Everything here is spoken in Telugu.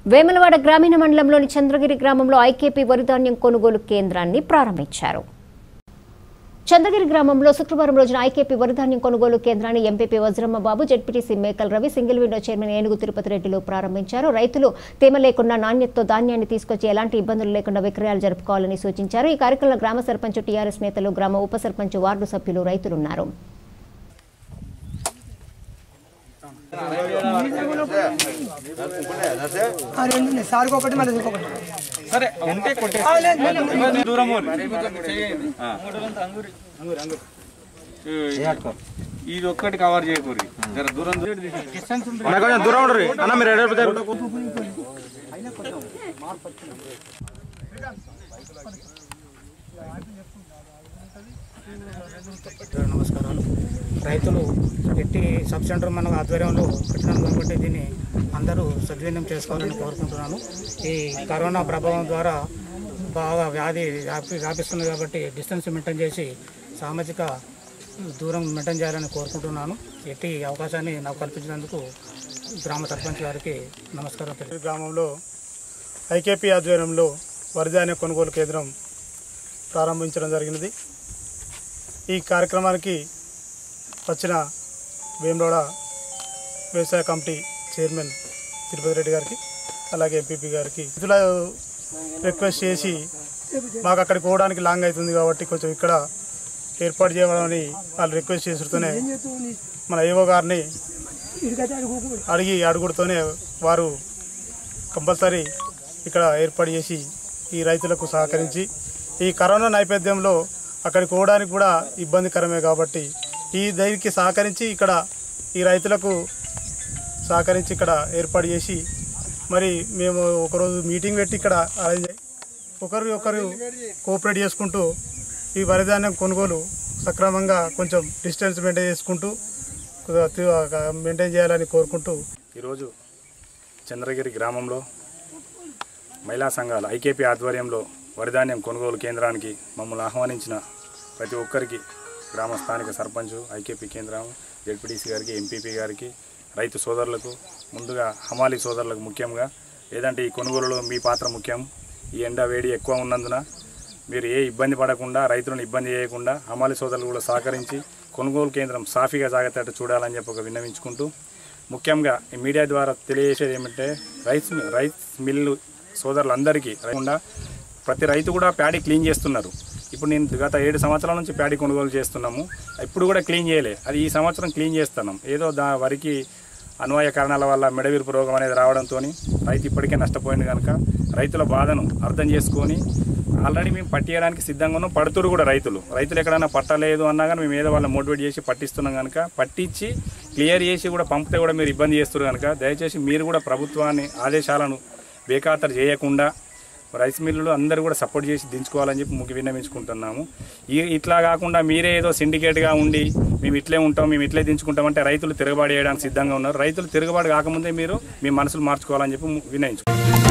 వేములవాడ గ్రామీణ మండలంలోని చంద్రగిరి గ్రామంలో ఐకేపీ వరిధాన్యం కొనుగోలు కేంద్రాన్ని ప్రారంభించారు చంద్రగిరి గ్రామంలో శుక్రవారం రోజున ఐకేపీ వరిధాన్యం కొనుగోలు కేంద్రాన్ని ఎంపీపీ వజ్రమ్మ బాబు ZPTC Mekal Ravi single window chairman Enugu Tirupati రెడ్డిలు ప్రారంభించారు రైతులు తేమ లేకుండా నాణ్యతతో ధాన్యాన్ని తీసుకొచ్చి ఎలాంటి ఇబ్బందులు లేకుండా విక్రయాలు జరుపుకోవాలని సూచించారు ఈ కార్యక్రమంలో గ్రామ సర్పంచ్ టీఆర్ఎస్ నేతలు గ్రామ ఉప సర్పంచ్ వార్డు సభ్యులు రైతులున్నారు ఆ రెండు ఉన్నాయి. సార్కి ఒకటి మళ్ళీ ఇంకొకటి సరే ఉంటే కొట్టే దూరం ఊరు. ఆ. ఈ- ఇది ఒక్కటి కవర్ చేయకూరి జర దూరం డిస్టెన్స్ కొంచెం దూరం ఉండరు అన్న మీరు ఎడపడతారు నమస్కారాలు రైతులు ఎట్టి సబ్ సెంటర్ మన ఆధ్వర్యంలో పెట్టినాం కాబట్టి దీన్ని అందరూ సద్వినియోగం చేసుకోవాలని కోరుకుంటున్నాను ఈ కరోనా ప్రభావం ద్వారా బాగా వ్యాధి వ్యాపి వ్యాపిస్తుంది కాబట్టి డిస్టెన్స్ మెయింటైన్ చేసి సామాజిక దూరం మెయింటైన్ చేయాలని కోరుకుంటున్నాను ఎట్టి అవకాశాన్ని నాకు కల్పించినందుకు గ్రామ సర్పంచ్ గారికి నమస్కారం తెలియదు గ్రామంలో ఐకేపీ ఆధ్వర్యంలో వరిధాన్య కొనుగోలు కేంద్రం ప్రారంభించడం జరిగినది ఈ కార్యక్రమానికి వచ్చిన వేములవాడ వ్యవసాయ కమిటీ చైర్మన్ తిరుపతి రెడ్డి గారికి అలాగే ఎంపీపీ గారికి ఇతర రిక్వెస్ట్ చేసి మాకు అక్కడికి పోవడానికి లాంగ్ అవుతుంది కాబట్టి కొంచెం ఇక్కడ ఏర్పాటు చేయమని వాళ్ళు రిక్వెస్ట్ చేస్తుంటేనే మన ఏవో గారిని అడిగి అడుగుడుతోనే వారు కంపల్సరీ ఇక్కడ ఏర్పాటు చేసి ఈ రైతులకు సహకరించి ఈ కరోనా నేపథ్యంలో అక్కడికి పోవడానికి కూడా ఇబ్బందికరమే కాబట్టి ఈ దీనికి సహకరించి ఇక్కడ ఈ రైతులకు సహకరించి ఇక్కడ ఏర్పాటు చేసి మరి మేము ఒకరోజు మీటింగ్ పెట్టి ఇక్కడ అరేంజ్ అయ్యి ఒకరు ఒకరు కోఆపరేట్ చేసుకుంటూ ఈ వరిధాన్యం కొనుగోలు సక్రమంగా కొంచెం డిస్టెన్స్ మెయింటైన్ చేసుకుంటూ మెయింటైన్ చేయాలని కోరుకుంటూ ఈరోజు చంద్రగిరి గ్రామంలో మహిళా సంఘాల ఐకేపీ ఆధ్వర్యంలో వరిధాన్యం కొనుగోలు కేంద్రానికి మమ్మల్ని ఆహ్వానించిన ప్రతి ఒక్కరికి గ్రామ స్థానిక సర్పంచ్ ఐకేపీ కేంద్రం జడ్పీటీసీ గారికి ఎంపీపీ గారికి రైతు సోదరులకు ముందుగా హమాలీ సోదరులకు ముఖ్యంగా లేదంటే ఈ కొనుగోలులో మీ పాత్ర ముఖ్యం ఈ ఎండ వేడి ఎక్కువ ఉన్నందున మీరు ఏ ఇబ్బంది పడకుండా రైతులను ఇబ్బంది చేయకుండా హమాలి సోదరులు కూడా సహకరించి కొనుగోలు కేంద్రం సాఫీగా సాగేటట్టు చూడాలని చెప్పి ఒక విన్నవించుకుంటూ ముఖ్యంగా ఈ మీడియా ద్వారా తెలియజేసేది ఏమంటే రైస్ మి- రైస్ మిల్లు సోదరులందరికీ కాకుండా ప్రతి రైతు కూడా ప్యాడీ క్లీన్ చేస్తున్నారు ఇప్పుడు నేను గత ఏడు సంవత్సరాల నుంచి ప్యాడీ కొనుగోలు చేస్తున్నాము ఇప్పుడు కూడా క్లీన్ చేయలే అది ఈ సంవత్సరం క్లీన్ చేస్తున్నాం ఏదో దా వరికి అన్వయ కారణాల వల్ల మెడవిరుపు రోగం అనేది రావడంతో రైతు ఇప్పటికే నష్టపోయింది కనుక రైతుల బాధను అర్థం చేసుకొని ఆల్రెడీ మేము పట్టియడానికి సిద్ధంగా ఉన్నాం పడుతురు కూడా రైతులు రైతులు ఎక్కడైనా పట్టలేదు అన్నా కానీ మేము ఏదో వాళ్ళని మోటివేట్ చేసి పట్టిస్తున్నాం కనుక పట్టించి క్లియర్ చేసి కూడా పంపితే కూడా మీరు ఇబ్బంది చేస్తున్నారు కనుక దయచేసి మీరు కూడా ప్రభుత్వాన్ని ఆదేశాలను బేఖాతరు చేయకుండా రైస్ మిల్లులు అందరూ కూడా సపోర్ట్ చేసి దించుకోవాలని చెప్పి ముఖ్య విన్నవించుకుంటున్నాము ఈ ఇట్లా కాకుండా మీరే ఏదో సిండికేట్గా ఉండి మేము ఇట్లే ఉంటాం మేము ఇట్లే దించుకుంటామంటే రైతులు తిరగబాటు చేయడానికి సిద్ధంగా ఉన్నారు రైతులు తిరగబాటు కాకముందే మీరు మీ మనసులు మార్చుకోవాలని చెప్పి విన్నవించుకుంటున్నాం